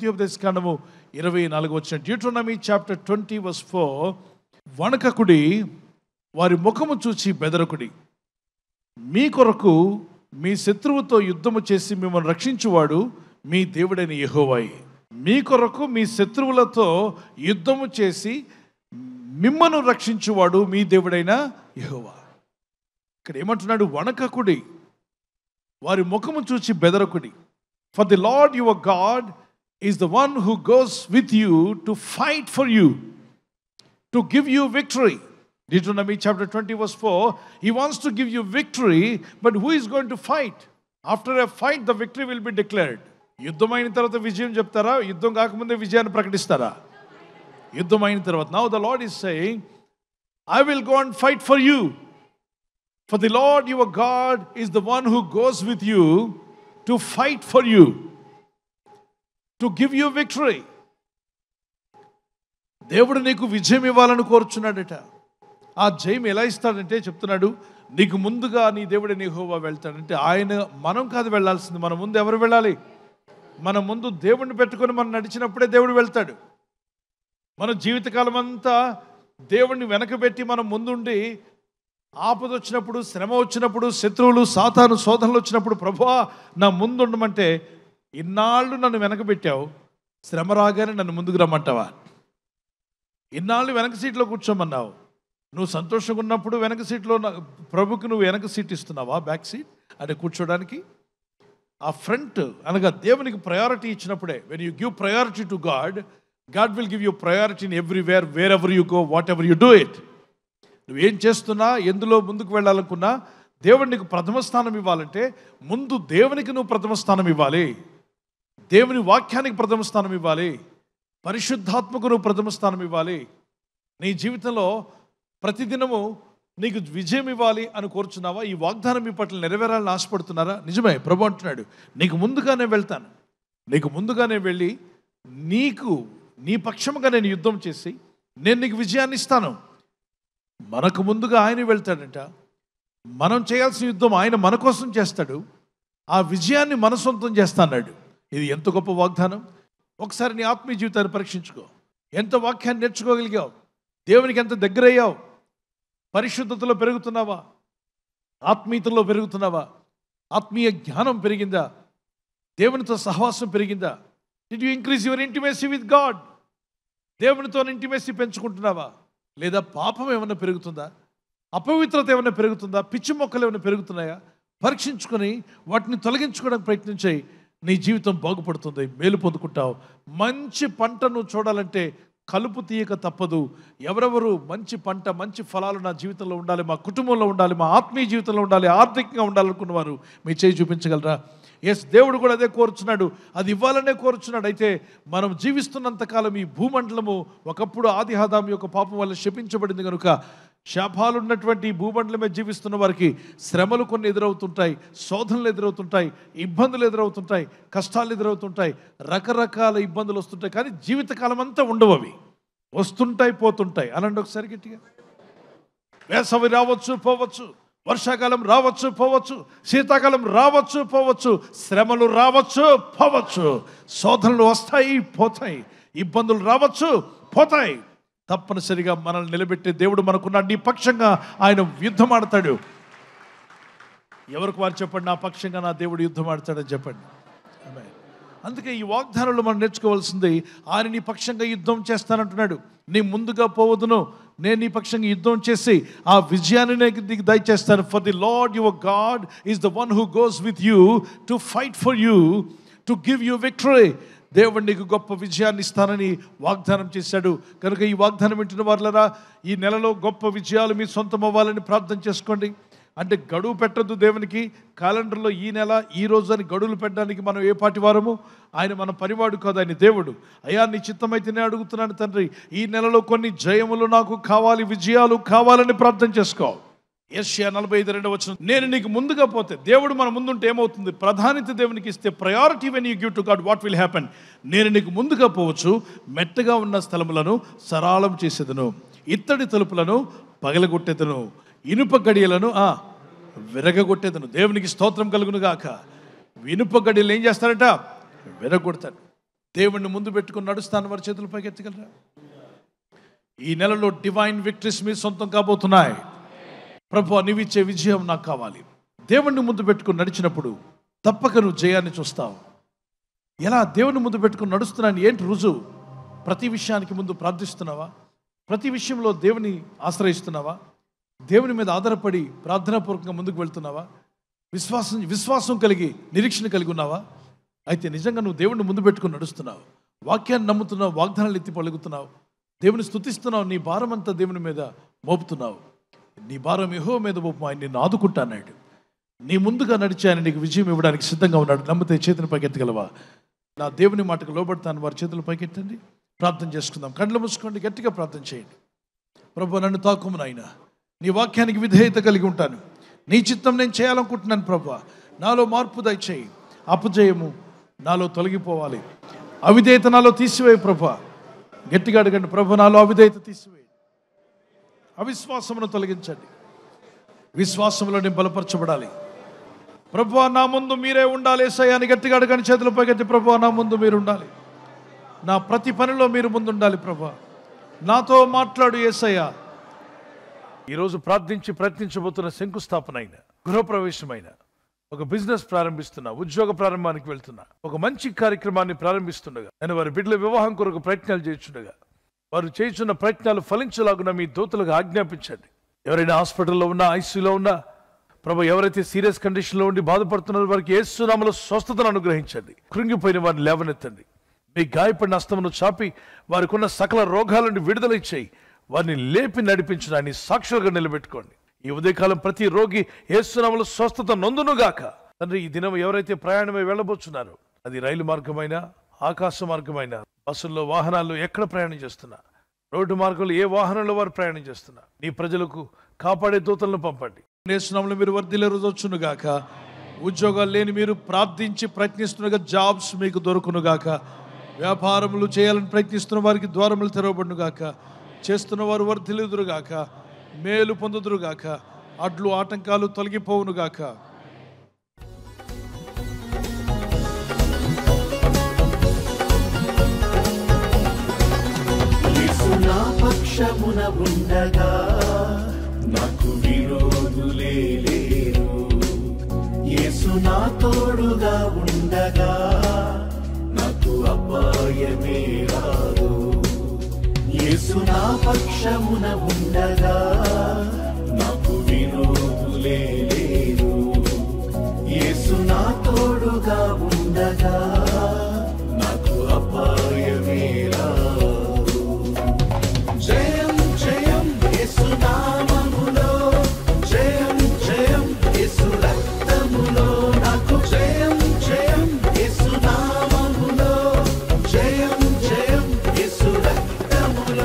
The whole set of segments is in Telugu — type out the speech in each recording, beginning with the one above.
ద్వితీయోపదేశ కాండము ఇరవై నాలుగు వచ్చిన Deuteronomy chapter twenty verse four వణకకుడి వారి ముఖము చూచి బెదరకుడి మీ కొరకు మీ శత్రువుతో యుద్ధము చేసి మిమ్మల్ని రక్షించువాడు మీ దేవుడైన యెహోవాయే మీ కొరకు మీ శత్రువులతో యుద్ధము చేసి మిమ్మను రక్షించువాడు మీ దేవుడైన యెహోవా ఇక్కడ ఏమంటున్నాడు వణకకుడి వారి ముఖము చూచి బెదరకుడి for the Lord your God is the one who goes with you to fight for you to give you victory. Deuteronomy chapter 20, verse 4, he wants to give you victory, but who is going to fight? After a fight, the victory will be declared. యుద్ధం అయిన తర్వాత విజయం చెప్తారా యుద్ధం కాకముందే విజయాన్ని ప్రకటిస్తారా యుద్ధం అయిన తర్వాత now the Lord is saying I will go and fight for you for the Lord your God is the one who goes with you to fight for you to give you victory దేవుడు నీకు విజయం ఇవ్వాలని కోరుచున్నాడట ఆ జయం ఎలా ఇస్తాడంటే చెప్తున్నాడు నీకు ముందుగా నీ దేవుడు నీ హోవా వెళ్తాడంటే ఆయన మనం కాదు వెళ్ళాల్సింది మన ముందు ఎవరు వెళ్ళాలి మన ముందు దేవుడిని పెట్టుకొని మనం నడిచినప్పుడే దేవుడు వెళ్తాడు మన జీవితకాలం అంతా దేవుడిని వెనకబెట్టి మనం ముందుండి ఆపద వచ్చినప్పుడు శ్రమ వచ్చినప్పుడు శత్రువులు సాతాను శోధనలు వచ్చినప్పుడు ప్రభువా నా ముందు ఉండమంటే ఇన్నాళ్ళు నన్ను వెనకబెట్టావు శ్రమ రాగానే నన్ను ముందుకు రమ్మంటావా ఇన్నాళ్ళు వెనక సీట్లో కూర్చోమన్నావు నువ్వు సంతోషంగా ఉన్నప్పుడు వెనక సీట్లో నా- ప్రభుకి నువ్వు వెనక సీట్ ఇస్తున్నావా బ్యాక్ సీట్ అంటే కూర్చోడానికి ఆ ఫ్రంట్ అనగా దేవునికి ప్రయారిటీ ఇచ్చినప్పుడే when you give priority to God God will give you priority in everywhere wherever you go whatever you do it నువ్వేం చేస్తున్నా ఎందులో ముందుకు వెళ్ళాలనుకున్నా దేవుడు నీకు ప్రథమ స్థానం ఇవ్వాలంటే ముందు దేవునికి నువ్వు ప్రథమ స్థానం ఇవ్వాలి దేవుని వాక్యానికి ప్రథమ స్థానం ఇవ్వాలి పరిశుద్ధాత్మకు నువ్వు ప్రథమ స్థానం ఇవ్వాలి నీ జీవితంలో ప్రతిదినము నీకు విజయం ఇవ్వాలి అని కోరుచున్నావా ఈ వాగ్దానం మీ పట్ల నెరవేరాలని ఆశపడుతున్నారా నిజమే ప్రభు అంటున్నాడు నీకు ముందుగానే వెళ్తాను నీకు ముందుగానే వెళ్ళి నీకు నీ పక్షముగా నేను యుద్ధం చేసి నేను నీకు విజయాన్ని ఇస్తాను మనకు ముందుగా ఆయన వెళ్తాడంట మనం చేయాల్సిన యుద్ధం ఆయన మన కోసం చేస్తాడు ఆ విజయాన్ని మన సొంతం చేస్తాన్నాడు ఇది ఎంత గొప్ప వాగ్దానం ఒకసారి నీ ఆత్మీయ జీవితాన్ని పరీక్షించుకో ఎంత వాక్యాన్ని నేర్చుకోగలిగావు దేవునికి ఎంత దగ్గరయ్యావు పరిశుద్ధతలో పెరుగుతున్నావా ఆత్మీయతలో పెరుగుతున్నావా ఆత్మీయ జ్ఞానం పెరిగిందా దేవునితో సహవాసం పెరిగిందా did you increase your intimacy with God దేవునితో ఇంటిమేసీ పెంచుకుంటున్నావా లేదా పాపం ఏమైనా పెరుగుతుందా అపవిత్రత ఏమైనా పెరుగుతుందా పిచ్చి మొక్కలు ఏమైనా పెరుగుతున్నాయా పరీక్షించుకొని వాటిని తొలగించుకోవడానికి ప్రయత్నించాయి నీ జీవితం బాగుపడుతుంది మేలు పొందుకుంటావు మంచి పంటను చూడాలంటే కలుపు తీయక తప్పదు ఎవరెవరు మంచి పంట మంచి ఫలాలు నా జీవితంలో ఉండాలి మా కుటుంబంలో ఉండాలి మా ఆత్మీయ జీవితంలో ఉండాలి ఆర్థికంగా ఉండాలనుకున్న వారు మీ చేయి చూపించగలరా ఎస్ దేవుడు కూడా అదే కోరుచున్నాడు అది ఇవ్వాలనే కోరుచున్నాడు అయితే మనం జీవిస్తున్నంతకాలం ఈ భూమండలము ఒకప్పుడు ఆది ఆదాం యొక్క పాపం వల్ల శపించబడింది కనుక శాపాలు ఉన్నటువంటి ఈ భూమండలం మీద జీవిస్తున్న వారికి శ్రమలు కొన్ని ఎదురవుతుంటాయి శోధనలు ఎదురవుతుంటాయి ఇబ్బందులు ఎదురవుతుంటాయి కష్టాలు ఎదురవుతుంటాయి రకరకాల ఇబ్బందులు వస్తుంటాయి కానీ జీవితకాలం అంతా ఉండవు అవి వస్తుంటాయి పోతుంటాయి అనండి ఒకసారి గట్టిగా వేసవి రావచ్చు పోవచ్చు వర్షాకాలం రావచ్చు పోవచ్చు శీతాకాలం రావచ్చు పోవచ్చు శ్రమలు రావచ్చు పోవచ్చు శోధనలు వస్తాయి పోతాయి ఇబ్బందులు రావచ్చు పోతాయి తప్పనిసరిగా మనల్ని నిలబెట్టే దేవుడు మనకున్నాడు నీ పక్షంగా ఆయన యుద్ధం ఆడతాడు ఎవరికి వారు చెప్పండి నా పక్షంగా నా దేవుడు యుద్ధం ఆడతాడని చెప్పండి Amen. అందుకే ఈ వాగ్దానంలో మనం నేర్చుకోవాల్సింది ఆయన నీ పక్షంగా యుద్ధం చేస్తానంటున్నాడు నీ ముందుగా పోవదును నేను నీ పక్షంగా యుద్ధం చేసి ఆ విజయాన్ని నేను నీకు దయచేస్తాను for the Lord your God is the one who goes with you to fight for you to give you victory దేవుడు నీకు గొప్ప విజయాన్ని ఇస్తానని వాగ్దానం చేశాడు కనుక ఈ వాగ్దానం వింటున్న వాళ్ళరా ఈ నెలలో గొప్ప విజయాలు మీ సొంతం అవ్వాలని ప్రార్థన చేసుకోండి అంటే గడువు పెట్టద్దు దేవునికి క్యాలెండర్లో ఈ నెల ఈ రోజు అని గడువులు పెట్టడానికి మనం ఏ పాటి వారము ఆయన మన పనివాడు కాదు ఆయన దేవుడు అయ్యా నీ చిత్తమైతేనే అడుగుతున్నాను తండ్రి ఈ నెలలో కొన్ని జయములు నాకు కావాలి విజయాలు కావాలని ప్రార్థన చేసుకో యశ్యా నలభై ఐదు రెండవ వచ్చిన నేను నీకు ముందుగా పోతే దేవుడు మన ముందుంటే ఏమవుతుంది ప్రధానిత దేవునికి ఇస్తే priority when you give to God what will happen నేను నీకు ముందుగా పోవచ్చు మెట్టగా ఉన్న స్థలములను సరాళం చేసేదను ఇత్తడి తలుపులను పగలగొట్టేదను ఇనుప గడియలను ఆ, విరగగొట్టేదను దేవునికి స్తోత్రం కలుగును గాక ఇనుప గడియలు ఏం చేస్తారట విరగొడతాడు దేవుణ్ణి ముందు పెట్టుకుని నడుస్తాను వారి చేతుల పైకి ఎత్తగలరా ఈ నెలలో డివైన్ విక్టరీస్ మీ సొంతం కాబోతున్నాయి ప్రభు నీవిచ్చే విజయం నాకు కావాలి దేవుణ్ణి ముందు పెట్టుకుని నడిచినప్పుడు తప్పక నువ్వు జయాన్ని చూస్తావు ఎలా దేవుని ముందు పెట్టుకుని నడుస్తున్నాను ఏంటి రుజువు ప్రతి విషయానికి ముందు ప్రార్థిస్తున్నావా ప్రతి విషయంలో దేవుని ఆశ్రయిస్తున్నావా దేవుని మీద ఆధారపడి ప్రార్థనాపూర్వకంగా ముందుకు వెళ్తున్నావా విశ్వాసం విశ్వాసం కలిగి నిరీక్షణ కలిగి ఉన్నావా అయితే నిజంగా నువ్వు దేవుడిని ముందు పెట్టుకుని నడుస్తున్నావు వాక్యాన్ని నమ్ముతున్నావు వాగ్దానాలు ఎత్తి పలుకుతున్నావు దేవుని స్తుతిస్తున్నావు నీ భారం అంతా దేవుని మీద మోపుతున్నావు నీ భారం యెహోవా మీద మోపు ఆయన నిన్ను ఆదుకుంటాన్నాడు నీ ముందుగా నడిచి ఆయన నీకు విజయం ఇవ్వడానికి సిద్ధంగా ఉన్నాడు నమ్మితే చేతిని పైకెత్తగలవా నా దేవుని మాటకు లోబడతాను వారి చేతులు పైకెత్తండి ప్రార్థన చేసుకుందాం కళ్ళు మూసుకోండి గట్టిగా ప్రార్థన చేయండి ప్రభు నన్ను తాకుము నాయన నీ వాక్యానికి విధేయత కలిగి ఉంటాను నీ చిత్తం నేను చేయాలనుకుంటున్నాను ప్రభు నాలో మార్పు దయచేయి అపజయము నాలో తొలగిపోవాలి అవిధేయత నాలో తీసివేయి ప్రభు గట్టిగా అడగండి ప్రభు నాలో అవిధేయత తీసివేయి అవిశ్వాసమును తొలగించండి విశ్వాసంలో నేను బలపరచబడాలి ప్రభు నా ముందు మీరే ఉండాలి ఏసయ్య అని గట్టిగా అడగని చేతులపై గట్టి ప్రభు నా ముందు మీరు ఉండాలి నా ప్రతి పనిలో మీరు ముందు ఉండాలి ప్రభు నాతో మాట్లాడు ఏసయ్య ఈరోజు ప్రార్థించి ప్రయత్నించబోతున్న శంకుస్థాపన అయిన గృహప్రవేశమైన ఒక బిజినెస్ ప్రారంభిస్తున్నా ఉద్యోగ ప్రారంభానికి వెళ్తున్నా ఒక మంచి కార్యక్రమాన్ని ప్రారంభిస్తుండగా నేను వారి బిడ్డల వివాహం కొరకు ప్రయత్నాలు చేస్తుండగా వారు చేస్తున్న ప్రయత్నాలు ఫలించలాగున మీ దూతలకు ఆజ్ఞాపించండి ఎవరైనా హాస్పిటల్లో ఉన్నా ఐసీలో ఉన్నా ప్రభు ఎవరైతే సీరియస్ కండిషన్లో ఉండి బాధపడుతున్నారో వారికి ఏసునామలో స్వస్థతను అనుగ్రహించండి కృంగిపోయిన వారిని లేవనెత్తండి మీ గాయపడిన అస్తమును చాపి వారికి ఉన్న సకల రోగాల నుండి విడుదల ఇచ్చేయి వారిని లేపి నడిపించడాన్ని సాక్షులుగా నిలబెట్టుకోండి ఈ ఉదయకాలం ప్రతి రోగి ఏసునామలో స్వస్థత నొందునుగాక తండ్రి ఈ దినం ఎవరైతే ప్రయాణమై వెళ్ళబోతున్నారో అది రైలు మార్గమైనా ఆకాశ మార్గమైనా బస్సుల్లో వాహనాల్లో ఎక్కడ ప్రయాణం చేస్తున్నా రోడ్డు మార్గంలో ఏ వాహనంలో వారు ప్రయాణం చేస్తున్నా నీ ప్రజలకు కాపాడే దూతలను పంపండి నేస్తున్నాంలో మీరు వర్ధిల్లే రోజు వచ్చునుగాక ఉద్యోగాలు లేని మీరు ప్రార్థించి ప్రయత్నిస్తుండగా జాబ్స్ మీకు దొరుకునుగాక వ్యాపారములు చేయాలని ప్రయత్నిస్తున్న వారికి ద్వారములు తెరవబడునుగాక చేస్తున్న వారు వర్ధిల్లుదురుగాక మేలు పొందుదురుగాక అడ్లు ఆటంకాలు తొలగిపోవునుగాక యేసు నా పక్షమున ఉండగా నాకు విరోధులే లేరు యేసు నా తోడుగా ఉండగా నాకు అపాయమే రాదు యేసు నా పక్షమున ఉండగా నాకు విరోధులే లేరు యేసు నా తోడుగా ఉండగా నాకు అపాయమే రాదు జయం జయం యేసు నామములో జయం జయం యేసు రక్తములో నాకు జయం జయం యేసు నామములో జయం జయం యేసు రక్తములో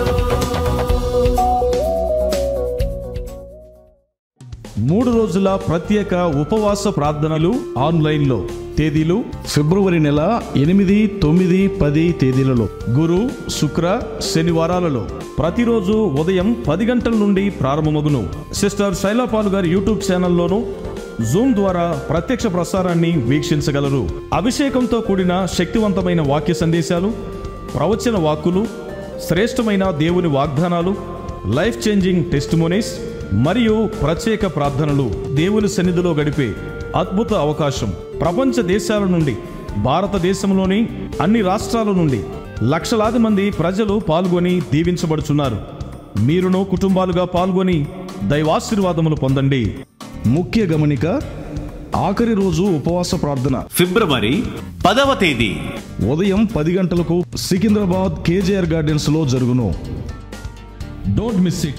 మూడు రోజుల ప్రత్యేక ఉపవాస ప్రార్థనలు ఆన్లైన్లో తేదీలు ఫిబ్రవరి నెల ఎనిమిది తొమ్మిది పది తేదీలలో గురు శుక్ర శనివారాలలో ప్రతిరోజు ఉదయం పది గంటల నుండి ప్రారంభమగును సిస్టర్ శైలాపాల్ గారి యూట్యూబ్ ఛానల్లోను జూమ్ ద్వారా ప్రత్యక్ష ప్రసారాన్ని వీక్షించగలరు అభిషేకంతో కూడిన శక్తివంతమైన వాక్య సందేశాలు ప్రవచన వాక్కులు శ్రేష్టమైన దేవుని వాగ్దానాలు లైఫ్ చేంజింగ్ టెస్టిమోనీస్ మరియు ప్రత్యేక ప్రార్థనలు దేవుని సన్నిధిలో గడిపే అద్భుత అవకాశం ప్రపంచ దేశాల నుండి భారతదేశంలోని అన్ని రాష్ట్రాల నుండి లక్షలాది మంది ప్రజలు పాల్గొని దీవించబడుచున్నారు మీరును కుటుంబాలుగా పాల్గొని దైవాశీర్వాదములు పొందండి ముఖ్య గమనిక ఆఖరి రోజు ఉపవాస ప్రార్థన ఫిబ్రవరి పదవ తేదీ ఉదయం పది గంటలకు సికింద్రాబాద్ కేజీఆర్ గార్డెన్స్ లో జరుగును don't miss it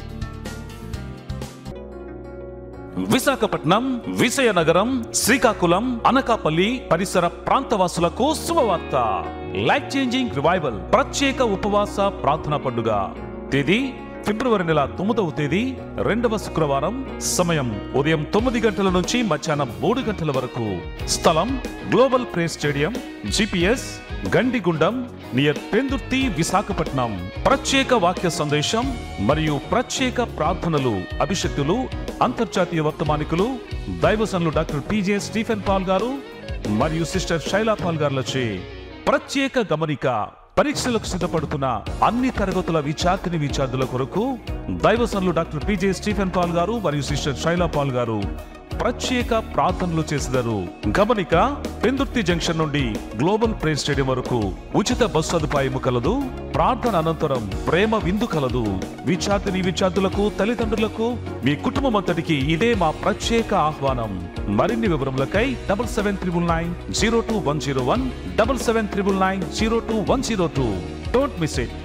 Visakhapatnam Vizianagaram Srikakulam Anakapalli పరిసర ప్రాంతవాసులకు శుభవార్త లైఫ్ చేంజింగ్ రివైవల్ ప్రత్యేక ఉపవాస ప్రార్థనా పండుగ తేదీ ఫిబ్రవరి నెల తొమ్మిదవ తేదీ రెండవ శుక్రవారం సమయం ఉదయం తొమ్మిది గంటల నుంచి మధ్యాహ్నం మూడు గంటల వరకు స్థలం global pray stadium GPS Gandigundam near Pendurthi Visakhapatnam ప్రత్యేక వాక్య సందేశం మరియు ప్రత్యేక ప్రార్థనలు అభిషక్తులు అంతర్జాతీయ వర్తమానికులు దైవసన్లు doctor PJ Stephen Paul garu మరియు సిస్టర్ శైలా పాల్ గారులచే ప్రత్యేక గమనిక పరీక్షలకు సిద్ధపడుతున్న అన్ని తరగతుల విద్యార్థిని విద్యార్థుల కొరకు దైవసన్లు doctor PJ Stephen Paul garu మరియు సిస్టర్ శైలా పాల్ గారు ప్రత్యేక ప్రార్థనలు చేసినారు గమనిక పెందుర్తి జంక్షన్ నుండి గ్లోబల్ ప్రేర్ స్టేడియం వరకు ఉచిత బస్సు సదుపాయము కలదు ప్రార్థన అనంతరం ప్రేమ విందు కలదు విద్యార్థిని విద్యార్థులకు తల్లిదండ్రులకు మీ కుటుంబం అంతటికి ఇదే మా ప్రత్యేక ఆహ్వానం మరిన్ని వివరములకై double seven triple nine zero two one zero one double seven triple nine zero two one zero two don't miss it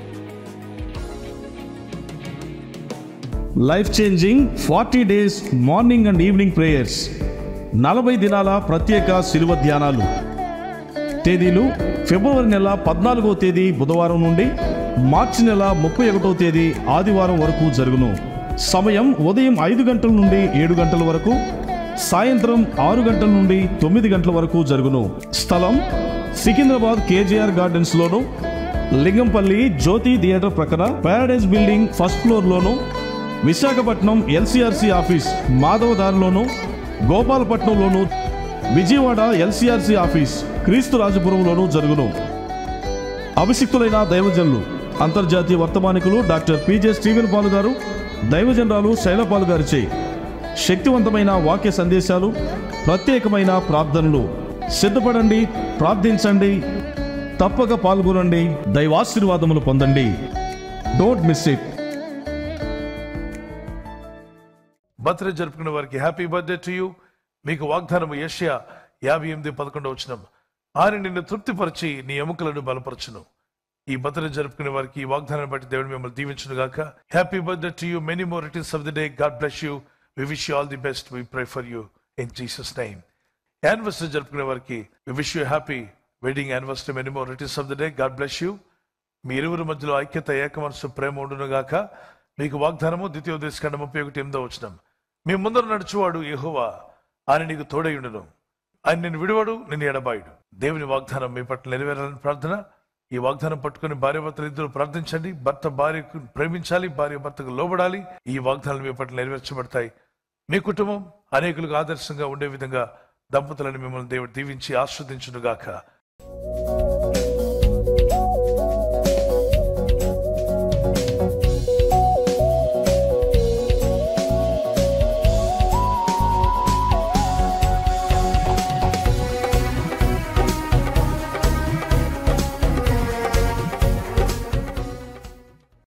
life changing forty days morning and evening prayers నలభై దినాల ప్రత్యేక శిలువ ధ్యానాలు తేదీలు ఫిబ్రవరి నెల పద్నాలుగో తేదీ బుధవారం నుండి మార్చి నెల ముప్పై ఒకటో తేదీ ఆదివారం వరకు జరుగును సమయం ఉదయం ఐదు గంటల నుండి ఏడు గంటల వరకు సాయంత్రం ఆరు గంటల నుండి తొమ్మిది గంటల వరకు జరుగును స్థలం సికింద్రాబాద్ కేజీఆర్ గార్డెన్స్ లోను లింగంపల్లి జ్యోతి థియేటర్ ప్రక్కన పారాడైజ్ బిల్డింగ్ ఫస్ట్ ఫ్లోర్ లోను విశాఖపట్నం ఎల్సీఆర్సీ ఆఫీస్ మాధవదారిలోను గోపాలపట్నంలోను విజయవాడ ఎల్సీఆర్సీ ఆఫీస్ క్రీస్తు రాజపురంలోను జరుగును అభిషిక్తులైన దైవజనులు అంతర్జాతీయ వర్తమానికులు doctor PJ Steven Paul garu దైవజనరాలు శైలపాల్ గారిచే శక్తివంతమైన వాక్య సందేశాలు ప్రత్యేకమైన ప్రార్థనలు సిద్ధపడండి ప్రార్థించండి తప్పక పాల్గొనండి దైవాశీర్వాదములు పొందండి డోంట్ మిస్ ఇట్ బర్త్డే జరుపుకునే వారికి హ్యాపీ బర్త్డే టు యూ మీకు వాగ్దానం యష్యా యాభై ఎనిమిది పదకొండు వచ్చిన ఆయన నిన్ను తృప్తిపరిచి నీ ఎముకలను బలపరచును ఈ బర్త్డే జరుపుకునే వారికి ఈ వాగ్దానం బట్టి దేవుడు మిమ్మల్ని దీవించును గాక happy birthday to you many more returns of the day God bless you we wish you all the best we pray for you in Jesus name anniversary జరుపుకునే వారికి we wish you happy wedding anniversary many more returns of the day God bless you మీ ఇరువురి మధ్యలో ఐక్యత ఏక మనసు ప్రేమ ఉండును గాక మీకు వాగ్దానము ద్వితీయోదేశకాండ ముప్పై ఒకటి ఎనిమిదో వచ్చినాం మీ ముందర నడుచువాడు యెహోవా ఆయన నీకు తోడయుండును ఆయన నిన్ను విడువడు నిన్ను ఎడబాయుడు దేవుని వాగ్దానం మీ పట్ల నెరవేరాలని ప్రార్థన ఈ వాగ్దానం పట్టుకుని భార్య భర్తలు ఇద్దరు ప్రార్థించండి భర్త భార్యకు ప్రేమించాలి భార్య భర్తకు లోబడాలి ఈ వాగ్దానాలు మీ పట్ల నెరవేర్చబడతాయి మీ కుటుంబం అనేకులకు ఆదర్శంగా ఉండే విధంగా దంపతులను మిమ్మల్ని దేవుడు దీవించి ఆస్వాదించును గాక